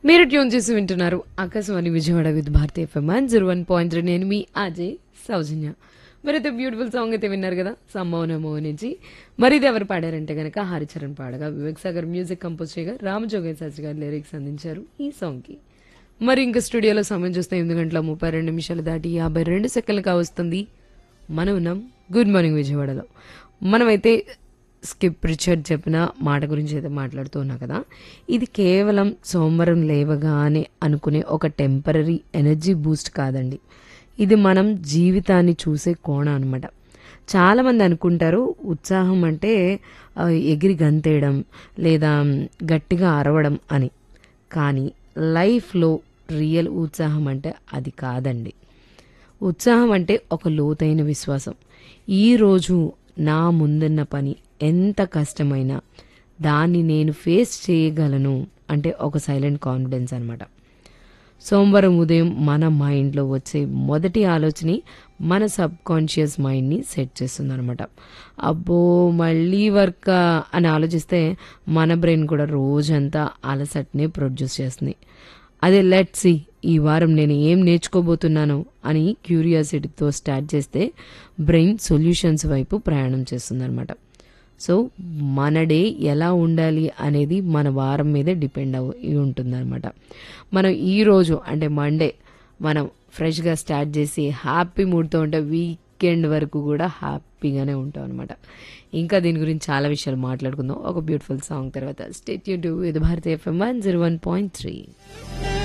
మీరు ట్యూన్ చేసి వింటున్నారు Akashvani Vijayawada with Bharati FM one zero one point three నేను మీ అజయ్ సౌజన్య మరైతే బ్యూటిఫుల్ సాంగ్ అయితే విన్నారు కదా సమ్మౌనమో నుంచి మరి ఇది ఎవరు పాడారంటే కనుక హరిచరణ్ పాడగా వివేక్ సాగర్ మ్యూజిక్ కంపోజ్ చేయగా రామజోగయ్య శాస్త్రి గారు లిరిక్స్ అందించారు ఈ సాంగ్కి మరి ఇంకా స్టూడియోలో సమయం చూస్తే ఎనిమిది గంటల ముప్పై రెండు నిమిషాలు దాటి యాభై రెండు సెకండ్లు కావస్తుంది మనం ఉన్నాం గుడ్ మార్నింగ్ విజయవాడలో మనమైతే స్కిప్ రిచర్డ్ చెప్పిన మాట గురించి అయితే మాట్లాడుతూ ఉన్నా కదా ఇది కేవలం సోమవారం లేవగానే అనుకునే ఒక టెంపరీ ఎనర్జీ బూస్ట్ కాదండి ఇది మనం జీవితాన్ని చూసే కోణం అనమాట చాలామంది అనుకుంటారు ఉత్సాహం అంటే ఆ, ఎగిరి గంతేయడం లేదా గట్టిగా అరవడం అని కానీ లైఫ్లో రియల్ ఉత్సాహం అంటే అది కాదండి ఉత్సాహం అంటే ఒక లోతైన విశ్వాసం ఈరోజు నా ముందున్న పని ఎంత కష్టమైనా దాన్ని నేను ఫేస్ చేయగలను అంటే ఒక సైలెంట్ కాన్ఫిడెన్స్ అనమాట సోమవారం ఉదయం మన మైండ్లో వచ్చే మొదటి ఆలోచన మన సబ్ కాన్షియస్ మైండ్ని సెట్ చేస్తుంది అనమాట అబ్బో మళ్ళీ వర్క్ అని ఆలోచిస్తే మన బ్రెయిన్ కూడా రోజంతా అలసటనే ప్రొడ్యూస్ చేస్తుంది అదే లెట్ సి ఈ వారం నేను ఏం నేర్చుకోబోతున్నాను అని క్యూరియాసిటీతో స్టార్ట్ చేస్తే బ్రెయిన్ సొల్యూషన్స్ వైపు ప్రయాణం చేస్తుంది సో మన డే ఎలా ఉండాలి అనేది మన వారం మీదే డిపెండ్ అయి ఉంటుందన్నమాట మనం ఈ రోజు అంటే మండే మనం ఫ్రెష్గా స్టార్ట్ చేసి హ్యాపీ మూడ్తో ఉంటే వీకెండ్ వరకు కూడా హ్యాపీగానే ఉంటాం అనమాట ఇంకా దీని గురించి చాలా విషయాలు మాట్లాడుకుందాం ఒక బ్యూటిఫుల్ సాంగ్ తర్వాత స్టేట్ యూ టు ఇది Bharatiya FM one zero one point three